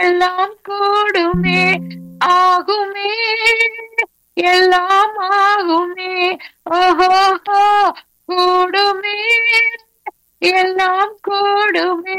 எல்லாம் கூடுமே ஆகுமே எல்லாம் ஆகுமே ஓஹோ கூடுமே எல்லாம் கூடுமே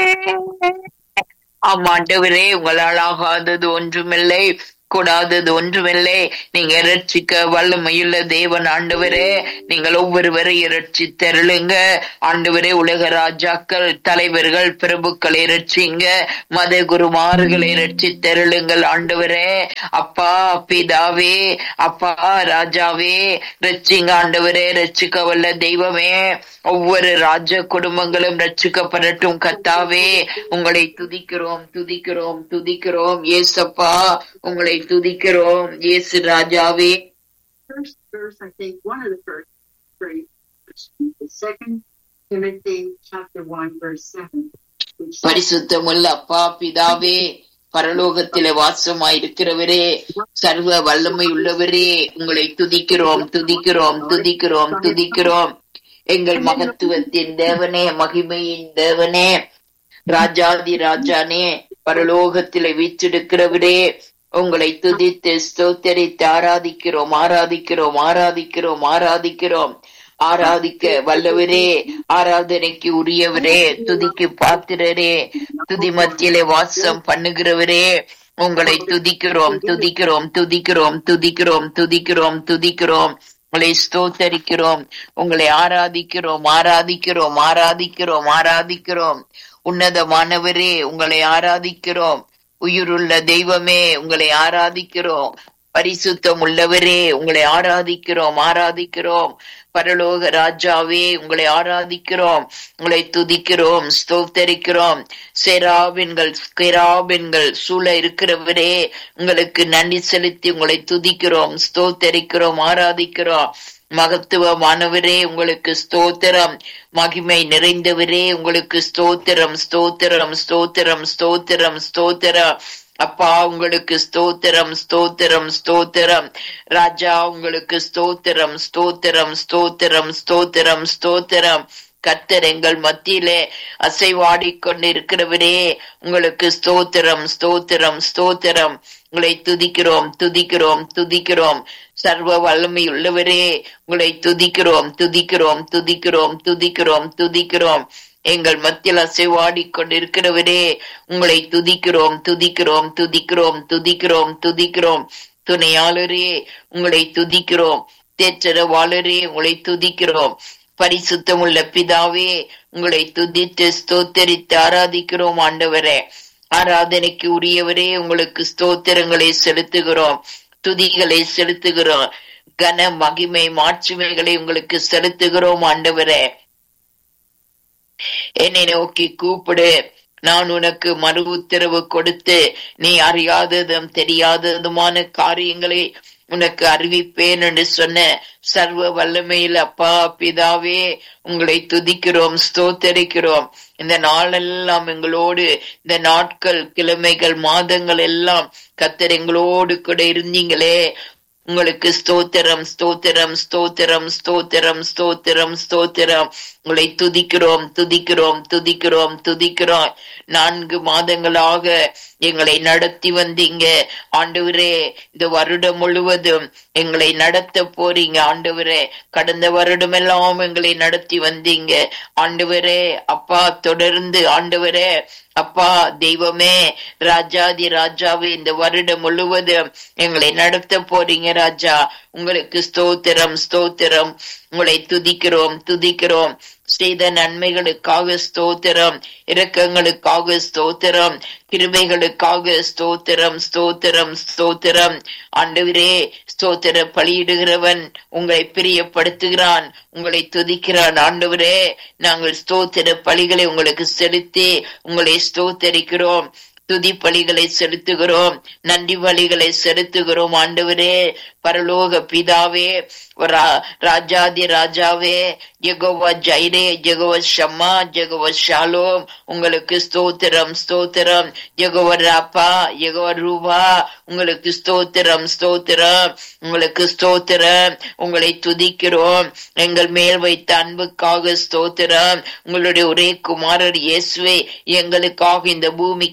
ஆமாண்டவரே உங்களால் ஆகாதது ஒன்றுமில்லை கூடாதது ஒன்றுமில்லை நீங்க இரட்சிக்க வல்லமையுள்ள தேவன் ஆண்டவரே நீங்கள் ஒவ்வொருவரை இரட்சித்தருளுங்க ஆண்டவரே உலக ராஜாக்கள் தலைவர்கள் பிரபுக்களை இரட்சிங்க மத குருமார்களை இரட்சித்தருளுங்கள் ஆண்டவரே அப்பா பிதாவே அப்பா ராஜாவே ரட்சிங்க ஆண்டவரே ரட்சிக்க வல்ல தெய்வமே ஒவ்வொரு ராஜ குடும்பங்களும் ரட்சிக்கப்படட்டும் கத்தாவே உங்களை துதிக்கிறோம் துதிக்கிறோம் துதிக்கிறோம் ஏசப்பா உங்களை துதிக்கிறோம் இயேசு ராஜாவே first verse, I think, one of the first three, the second Timothy chapter one, verse seven. which says, பரிசுத்தமுள்ள அப்பா பிதாவே பரலோகத்திலே வாசமாயிருக்கிறவரே சர்வ வல்லமை உள்ளவரே உங்களை துதிக்கிறோம் துதிக்கிறோம் துதிக்கிறோம் துதிக்கிறோம் எங்கள் மகத்துவத்தின் தேவனே மகிமையின் தேவனே ராஜாதி ராஜானே பரலோகத்திலே வீச்செடுக்கிறவரே உங்களை துதித்து ஸ்தோத்தரித்து ஆராதிக்கிறோம் ஆராதிக்கிறோம் ஆராதிக்கிறோம் ஆராதிக்கிறோம் ஆராதிக்க வல்லவரே ஆராதனைக்கு உரியவரே துதிக்கு பாத்திரரே துதி மத்தியிலே வாசம் பண்ணுகிறவரே உங்களை துதிக்கிறோம் துதிக்கிறோம் துதிக்கிறோம் துதிக்கிறோம் துதிக்கிறோம் துதிக்கிறோம் உங்களை ஸ்தோத்தரிக்கிறோம் உங்களை ஆராதிக்கிறோம் ஆராதிக்கிறோம் ஆராதிக்கிறோம் ஆராதிக்கிறோம் உன்னதமானவரே உங்களை ஆராதிக்கிறோம் உயிருள்ள தெய்வமே உங்களை ஆராதிக்கிறோம் பரிசுத்தம் உள்ளவரே உங்களை ஆராதிக்கிறோம் ஆராதிக்கிறோம் பரலோக ராஜாவே உங்களை ஆராதிக்கிறோம் உங்களை துதிக்கிறோம் ஸ்தோத்தரிக்கிறோம் செராபின்கள் கெராபின்கள் சூழ இருக்கிறவரே உங்களுக்கு நன்றி செலுத்தி உங்களை துதிக்கிறோம் ஸ்தோத்தரிக்கிறோம் ஆராதிக்கிறோம் மகத்துவமானவரே உங்களுக்கு ஸ்தோத்திரம் மகிமை நிறைந்தவரே உங்களுக்கு ஸ்தோத்திரம் ஸ்தோத்திரம் ஸ்தோத்திரம் ஸ்தோத்திரம் ஸ்தோத்திரம் அப்பா உங்களுக்கு ஸ்தோத்திரம் ஸ்தோத்திரம் ஸ்தோத்திரம் ராஜா உங்களுக்கு ஸ்தோத்திரம் ஸ்தோத்திரம் ஸ்தோத்திரம் ஸ்தோத்திரம் ஸ்தோத்திரம் கர்த்தர் எங்கள் மத்தியிலே அசைவாடி கொண்டிருக்கிறவரே உங்களுக்கு ஸ்தோத்திரம் ஸ்தோத்திரம் ஸ்தோத்திரம் உங்களை துதிக்கிறோம் துதிக்கிறோம் துதிக்கிறோம் சர்வ வல்லமை உள்ளவரே உங்களை துதிக்கிறோம் துதிக்கிறோம் துதிக்கிறோம் துதிக்கிறோம் துதிக்கிறோம் எங்கள் மத்தியில் அசைவாடி கொண்டிருக்கிறவரே உங்களை துதிக்கிறோம் துதிக்கிறோம் துதிக்கிறோம் துதிக்கிறோம் துதிக்கிறோம் துணையாளரே உங்களை துதிக்கிறோம் தேற்றரவாளரே உங்களை துதிக்கிறோம் பரிசுத்தமுள்ள பிதாவே உங்களை துதித்து ஸ்தோத்தரித்து ஆராதிக்கிறோம் ஆண்டவரே ஆராதனைக்கு உரியவரே உங்களுக்கு ஸ்தோத்திரங்களை செலுத்துகிறோம் துதிகளை செலுத்துகிறோம் கன மகிமை மாட்சிமைகளை உங்களுக்கு செலுத்துகிறோம் ஆண்டவரே என்னை நோக்கி கூப்பிடு நான் உனக்கு மறு உத்தரவு கொடுத்து நீ அறியாததும் தெரியாததுமான காரியங்களை உனக்கு அறிவிப்பேன் என்று சொன்ன சர்வ வல்லமையில் அப்பா பிதாவே உங்களை துதிக்கிறோம் ஸ்தோத்தரிக்கிறோம் இந்த நாளெல்லாம் எங்களோடு இந்த நாட்கள் கிழமைகள் மாதங்கள் எல்லாம் கத்தர் எங்களோடு கூட இருந்தீங்களே உங்களுக்கு ஸ்தோத்திரம் ஸ்தோத்திரம் ஸ்தோத்திரம் ஸ்தோத்திரம் ஸ்தோத்திரம் ஸ்தோத்திரம் உங்களை துதிக்கிறோம் துதிக்கிறோம் துதிக்கிறோம் துதிக்கிறோம் நான்கு மாதங்களாக எங்களை நடத்தி வந்தீங்க ஆண்டவரே இந்த வருடம் முழுவதும் எங்களை நடத்த போறீங்க ஆண்டவரே கடந்த வருடம் எல்லாம் எங்களை நடத்தி வந்தீங்க ஆண்டவரே அப்பா தொடர்ந்து ஆண்டவரே அப்பா தெய்வமே ராஜாதி ராஜாவே இந்த வருடம் முழுவதும் எங்களை நடத்த போறீங்க ராஜா உங்களுக்கு ஸ்தோத்திரம் ஸ்தோத்திரம் உங்களை துதிக்கிறோம் துதிக்கிறோம் செய்த நன்மைகளுக்காக ஸ்தோத்திரம் இரக்கங்களுக்காக ஸ்தோத்திரம் கிருபைகளுக்காக ஸ்தோத்திரம் ஸ்தோத்திரம் ஸ்தோத்திரம் ஆண்டவரே ஸ்தோத்திர பலியிடுகிறவன் உங்களை பிரியப்படுத்துகிறான் உங்களை துதிக்கிறான் ஆண்டவரே நாங்கள் ஸ்தோத்திர பலிகளை உங்களுக்கு செலுத்தி உங்களை ஸ்தோத்தரிக்கிறோம் துதி பலிகளை செலுத்துகிறோம் நன்றி பலிகளை செலுத்துகிறோம் ஆண்டவரே பரலோக பிதாவே ரா- ராஜாதி ராஜாவே Jehovah Jireh Jehovah Shammah Jehovah Shalom உங்களுக்கு ஸ்தோத்திரம் ஸ்தோத்திரம் ஜெகோவா ராப்பா ஜெகோவா ரூபா உங்களுக்கு ஸ்தோத்திரம் ஸ்தோத்திரம் உங்களுக்கு ஸ்தோத்திரம் உங்களை துதிக்கிறோம் எங்கள் மேல் வைத்த அன்புக்காக ஸ்தோத்திரம் உங்களுடைய ஒரே குமாரர் இயேசுவை எங்களுக்காக இந்த பூமிக்கு அனுப்பி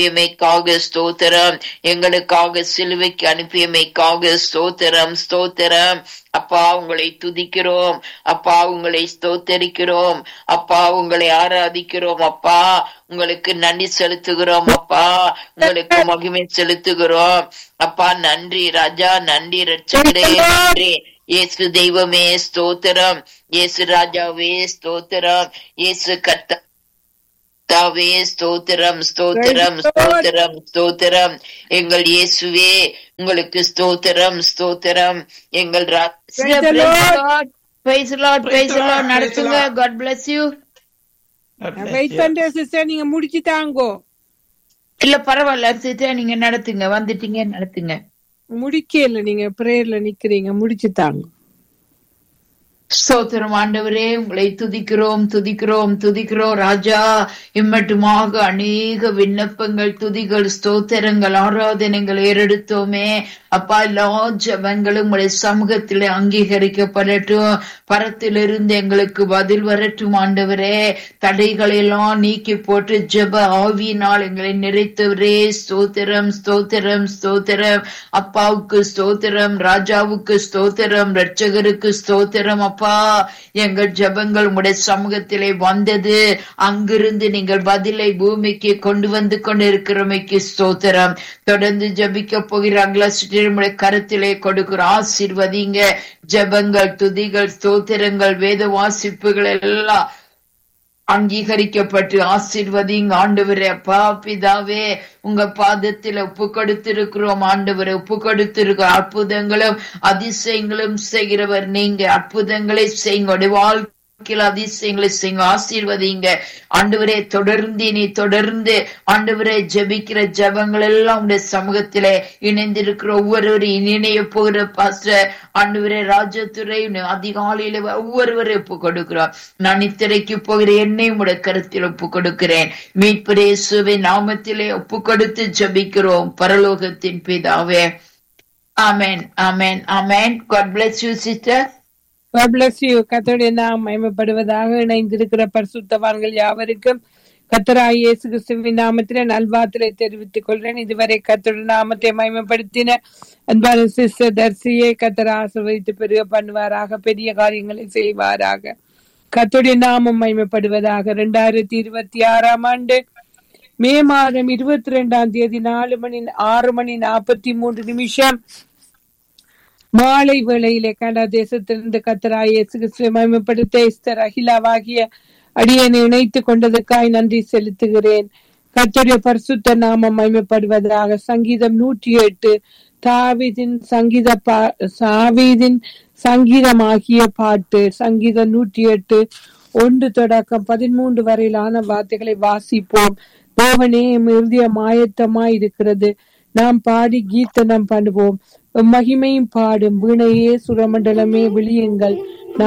அனுப்பியமைக்காக ஸ்தோத்திரம் எங்களுக்காக சிலுவைக்கு அனுப்பியமைக்காக ஸ்தோத்திரம் ஸ்தோத்திரம் அப்பா உங்களை துதிக்கிறோம் அப்பா உங்களை ஸ்தோத்தரிக்கிறோம் அப்பா உங்களை ஆராதிக்கிறோம் அப்பா உங்களுக்கு நன்றி செலுத்துகிறோம் அப்பா உங்களுக்கு மகிமை செலுத்துகிறோம் அப்பா நன்றி ராஜா நன்றி ரட்சகரே நன்றி இயேசு தெய்வமே ஸ்தோத்திரம் இயேசு ராஜாவே ஸ்தோத்திரம் இயேசு கர்த்தா கர்த்தாவே ஸ்தோத்திரம் ஸ்தோத்திரம் ஸ்தோத்திரம் ஸ்தோத்திரம் எங்கள் இயேசுவே உங்களுக்கு ஸ்தோத்திரம் ஸ்தோத்திரம் எங்கள் Praise the Lord. Praise Lord praise Lord நடத்துங்க காட் bless யூ வெயிட் பண்ற சிஸ்டர் நீங்க முடிச்சு தாங்கோ இல்ல பரவாயில்ல சிஸ்டர் நீங்க நடத்துங்க வந்துட்டீங்க நடத்துங்க முடிக்கல நீங்க பிரேயர்ல நிக்கிறீங்க முடிச்சு தாங்க ஸ்தோத்திரம் ஆண்டவரே உங்களை துதிக்கிறோம் துதிக்கிறோம் துதிக்கிறோம் ராஜா இம்மட்டுமாக அநேக விண்ணப்பங்கள் துதிகள் ஸ்தோத்திரங்கள் ஆராதனைகள் ஏறெடுத்தோமே அப்பா எல்லா ஜபங்களும் உங்களுடைய சமூகத்திலே அங்கீகரிக்கப்படட்டும் பரத்திலிருந்து எங்களுக்கு பதில் வரட்டும் ஆண்டவரே தடைகளை எல்லாம் நீக்கி போட்டு ஜெப ஆவியினால் எங்களை நிறைத்தவரே ஸ்தோத்திரம் ஸ்தோத்திரம் ஸ்தோத்திரம் அப்பாவுக்கு ஸ்தோத்திரம் ராஜாவுக்கு ஸ்தோத்திரம் ரட்சகருக்கு ஸ்தோத்திரம் அப்பா எங்கள் ஜெபங்கள் உங்களுடைய சமூகத்திலே வந்தது அங்கிருந்து நீங்கள் பதிலை பூமிக்கு கொண்டு வந்து கொண்டிருக்கிறமைக்கு ஸ்தோத்திரம் தொடர்ந்து ஜெபிக்க போகிறாங்களா உடைய கருத்திலே கொடுக்கிற ஆசீர்வதிங்க ஜெபங்கள் துதிகள் ஸ்தோத்திரங்கள் வேத வாசிப்புகள் எல்லாம் அங்கீகரிக்கப்பட்டு ஆசீர்வதிங்க ஆண்டவரே அப்பா பிதாவே உங்க பாதத்தில் ஒப்பு கொடுத்திருக்கிறோம் ஆண்டவரை ஒப்பு கொடுத்திருக்கிற அற்புதங்களும் அதிசயங்களும் செய்கிறவர் நீங்க அற்புதங்களை செய்யுங்க உடைய வாழ்க்கையில் அதிசயங்களை செய்யுங்க ஆசீர்வதிங்க ஆண்டவரே தொடர்ந்து நீ தொடர்ந்து ஆண்டவரே ஜெபிக்கிற ஜபங்கள் எல்லாம் உடைய சமூகத்திலே இணைந்திருக்கிற ஒவ்வொருவரையும் இணைய போகிற பாஸ்டர் ஆண்டவரே ராஜத்துறை அதிகாலையில ஒவ்வொருவரை ஒப்பு கொடுக்கிறோம் நான் நித்திரைக்கு போகிற என்னையும் உடைய கருத்தில் ஒப்பு கொடுக்கிறேன் மீட்பரேசுவை நாமத்திலே ஒப்பு கொடுத்து ஜபிக்கிறோம் பரலோகத்தின் பிதாவே ஆமேன் ஆமேன் ஆமேன் God bless you sister God bless you. கர்த்தருடைய நாம் மகிமைப்படுவதாக இணைந்திருக்கிற பரிசுத்தவான்கள் யாவருக்கும் கத்தராய் இயேசு கிறிஸ்துவின் நாமத்திலே நல்வாத்திரை தெரிவித்துக் கொள்றேன் இதுவரை கத்தருடைய நாமத்தை மகிமைப்படுத்தின அன்பான சிஸ்டர் தர்சியை கத்தர் ஆசிர்வதித்து பெருக பண்ணுவாராக பெரிய காரியங்களை செய்வாராக கத்தருடைய நாமம் மகிமைப்படுவதாக இரண்டாயிரத்தி இருபத்தி ஆறாம் ஆண்டு மே மாதம் இருபத்தி ரெண்டாம் தேதி நாலு மணி ஆறு மணி நாற்பத்தி மூன்று நிமிஷம் மாலை வேளையிலே கனடா தேசத்திலிருந்து கத்தராய் இயேசு கிறிஸ்துவை மகிமைப்படுத்த எஸ்தர் அகிலாவாகிய அடியனை இணைத்துக் கொண்டதற்காய் நன்றி செலுத்துகிறேன் கர்த்தருடைய பரிசுத்த நாமம் மகிமைப்படுவதாக சங்கீதம் நூற்றி எட்டு தாவீதின் சங்கீத பா சாவீதின் சங்கீதமாகிய பாட்டு சங்கீதம் நூற்றி எட்டு ஒன்று தொடக்கம் பதிமூன்று வரையிலான வார்த்தைகளை வாசிப்போம் தேவனே எம் இறுதிய மாயத்தமாய் இருக்கிறது நாம் பாடி கீர்த்தனம் பண்ணுவோம் மகிமையும் பாடும் வீணையே சுரமண்டலமே விழியுங்கள்